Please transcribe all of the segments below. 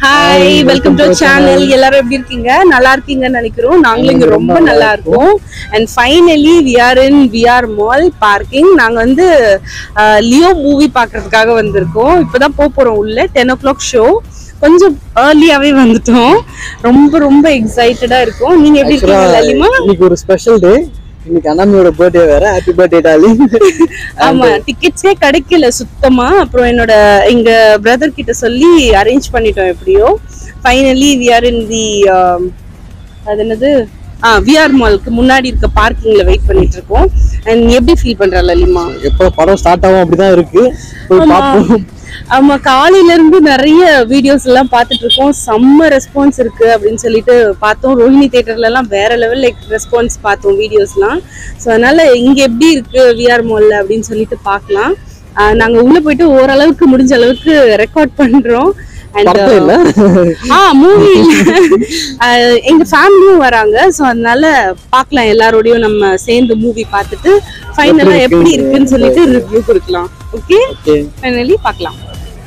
Hi welcome to channel எல்லாரும் எப்படி இருக்கீங்க நல்லா இருக்கீங்கன்னு நினைக்கிறோம் நாங்களும் இங்க ரொம்ப நல்லா இருக்கோம் and finally we are in VR mall parking நாங்க வந்து லியோ மூவி பார்க்கிறதுக்காக வந்திருக்கோம் இப்பதான் போக போறோம் உள்ள டென் ஓ கிளாக் ஷோ கொஞ்சம் ஏர்லியாவே வந்துட்டோம் ரொம்ப ரொம்ப எக்ஸைட்டடா இருக்கும் நீங்க எப்படி இருக்கீங்க லலிமா இன்னைக்கு ஒரு ஸ்பெஷல் டே இன்னைக்கு அண்ணாமியோட பர்த்டே வேற ஹாப்பி பர்த்டே டார்லிங் ஆமா டிக்கெட்ஸே கிடைக்கல சுத்தமா அப்புறம் என்னோட எங்க பிரதர் கிட்ட சொல்லி அரேஞ்ச் பண்ணிட்டோம் எப்படியோ finally we are in the அது என்னது ஆ விஆர் மாலுக்கு முன்னாடி இருக்க பார்க்கிங்ல வெயிட் பண்ணிட்டு இருக்கோம் அண்ட் எப்படி ஃபீல் பண்ற லலிமா எப்போ படம் ஸ்டார்ட் ஆகும் அப்படிதான் இருக்கு போய் பார்ப்போம் ஆமா காலையில இருந்து நிறைய வீடியோஸ் எல்லாம் பார்த்துட்டு இருக்கோம் செம்ம ரெஸ்பான்ஸ் இருக்கு அப்படின்னு சொல்லிட்டு பார்த்தோம் ரோஹிணி தியேட்டர்ல எல்லாம் வேற லெவல்ல ரெஸ்பான்ஸ் பார்த்தோம் வீடியோஸ்லாம் ஸோ அதனால இங்க எப்படி இருக்கு விஆர் மால்ல அப்படின்னு சொல்லிட்டு பார்க்கலாம் ஆஹ் நாங்க உள்ள போயிட்டு ஓரளவுக்கு முடிஞ்ச அளவுக்கு ரெக்கார்ட் பண்றோம் அண்ட் படத்தை இல்ல ஆ மூவி எங்க ஃபேமிலியும் வராங்க ஸோ அதனால பார்க்கலாம் எல்லாரோடையும் நம்ம சேர்ந்து மூவி பார்த்துட்டு ஃபைனலா எப்படி இருக்குன்னு சொல்லிட்டு ரிவ்யூ கொடுக்கலாம் ஓகே ஓகே ஃபைனலி பார்க்கலாம்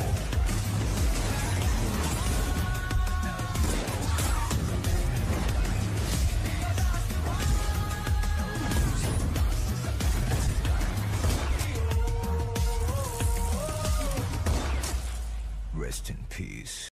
Rest in peace.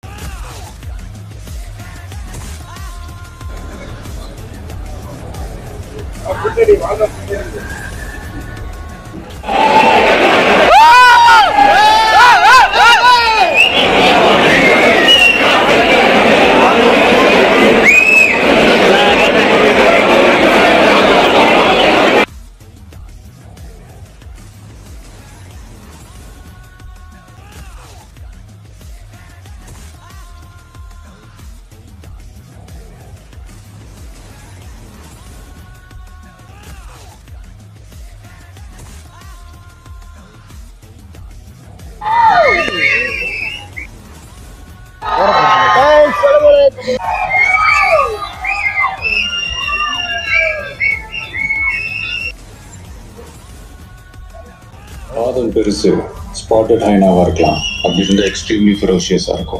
காதல் பெருசு ஸ்பாட்டட் ஹைனாவா இருக்கலாம் அப்படி இருந்தா எக்ஸ்ட்ரீம்லி ஃபெரோஷியஸா இருக்கும்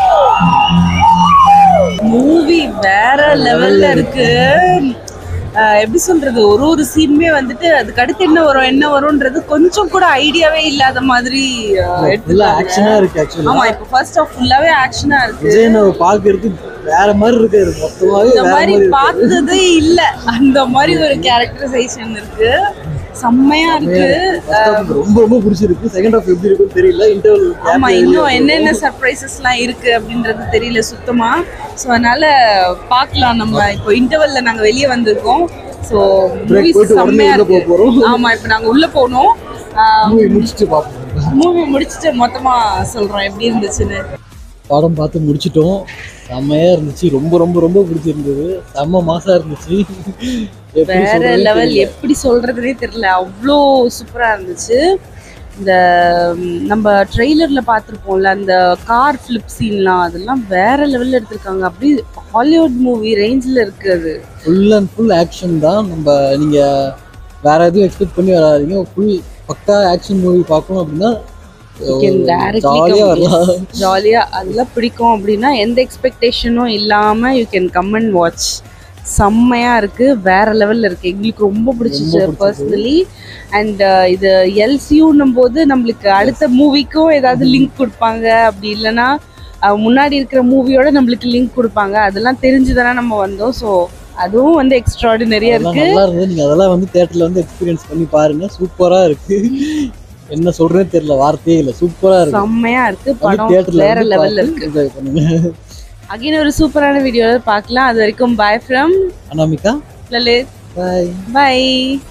மூவி வேற லெவல்ல இருக்கு அஹ் எப்படி சொல்றது ஒரு ஒரு சீனுமே வந்துட்டு அதுக்கு அடுத்து என்ன வரும் என்ன வரும்ன்றது கொஞ்சம் கூட ஐடியாவே இல்லாத மாதிரி அஹ், ஃபுல்லா எடுத்துருக்காங்க ஆக்ஷனா இருக்கு ஆக்சுவலா ஆமா இப்போ ஃபர்ஸ்ட் ஆஃப் ஃபுல்லாவே ஆக்ஷனா இருக்கு விஜய் நம்ம பாக்குறது வேற மாதிரி இருக்காரு மொத்தமாவே இந்த வேற மாதிரி மாதிரி இருக்கு. பார்த்ததே இல்ல அந்த மாதிரி ஒரு கேரக்டரைசேஷன் இருக்கு செம்மையா இருக்கு First half எனக்கு ரொம்ப ரொம்ப பிடிச்சிருக்கு செகண்ட் ஹாஃப் எப்படி இருக்குன்னு தெரியல இன்டர்வல் ஆமா இன்னும் என்னென்ன சர்ப்ரைசஸ்லாம் இருக்கு அப்படின்றது தெரியல சுத்தமா ஸோ அதனால பார்க்கலாம் நம்ம இப்போ இன்டர்வல்ல நாங்க வெளியே வந்திருக்கோம் ஸோ Break மூவி போயிட்டு உடனே செம்மையா உள்ள இருக்கு போக போறோம். ஆமா இப்போ நாங்க உள்ள போனோம் மூவி முடிச்சுட்டு பார்ப்போம் மூவி முடிச்சுட்டு மொத்தமா சொல்றோம் எப்படி இருந்துச்சுன்னு படம் பார்த்து முடிச்சிட்டோம் செம்மையா இருந்துச்சு ரொம்ப ரொம்ப ரொம்ப பிடிச்சிருந்தது செம்ம மாசா இருந்துச்சு எப்படி வேற சொல்றதுன்னு லெவல் தெரியல. எப்படி சொல்றதுனே தெரியல அவ்வளோ சூப்பரா இருந்துச்சு இந்த ம், நம்ம ட்ரெய்லர்ல பார்த்துருப்போம்ல அந்த கார் ஃபிளிப் சீன்லாம் அதெல்லாம் வேற லெவல்ல எடுத்திருக்காங்க அப்படி ஹாலிவுட் மூவி ரேஞ்சில் இருக்கு அது ஃபுல் அண்ட் ஃபுல் ஆக்ஷன் தான் நம்ம நீங்க வேற எதுவும் எக்ஸ்பெக்ட் பண்ணி வராதீங்க ஃபுல் பக்கா ஆக்ஷன் மூவி பார்க்கணும் அப்படின்னா ஜாலியா வரலாம் ஜாலியா அதெல்லாம் பிடிக்கும் அப்படின்னா எந்த எக்ஸ்பெக்டேஷனும் இல்லாம you can come and watch செம்மையா இருக்கு வேற லெவல்ல இருக்கு எங்களுக்கு ரொம்ப பிடிச்சிச்சு ரொம்ப பிடிச்சது. பர்சனலி அண்ட் இது எல்சியூன்னும் போது நம்மளுக்கு அடுத்த மூவிக்கும் ஏதாவது லிங்க் கொடுப்பாங்க அப்படி இல்லைன்னா அஹ், முன்னாடி இருக்கிற மூவியோட நம்மளுக்கு லிங்க் கொடுப்பாங்க அதெல்லாம் தெரிஞ்சுதானே நம்ம வந்தோம் ஸோ அதுவும் வந்து எக்ஸ்ட்ராடினரியா அதெல்லாம் இருக்கு நல்லா இருந்தது நீங்க அதெல்லாம் வந்து தியேட்டர்ல வந்து எக்ஸ்பீரியன்ஸ் பண்ணி பாருங்க சூப்பரா இருக்கு என்ன சொல்றேன்னு தெரியல வார்த்தையே இல்ல சூப்பரா இருக்கு செம்மையா இருக்கு வந்து படம் தியேட்டர்ல வேற வந்து லெவல்ல பார்த்து இருக்கு enjoy பண்ணுங்க அகைன் ஒரு சூப்பரான வீடியோவில் பார்க்கலாம் அது வரைக்கும் bye from Anamika Lalit bye by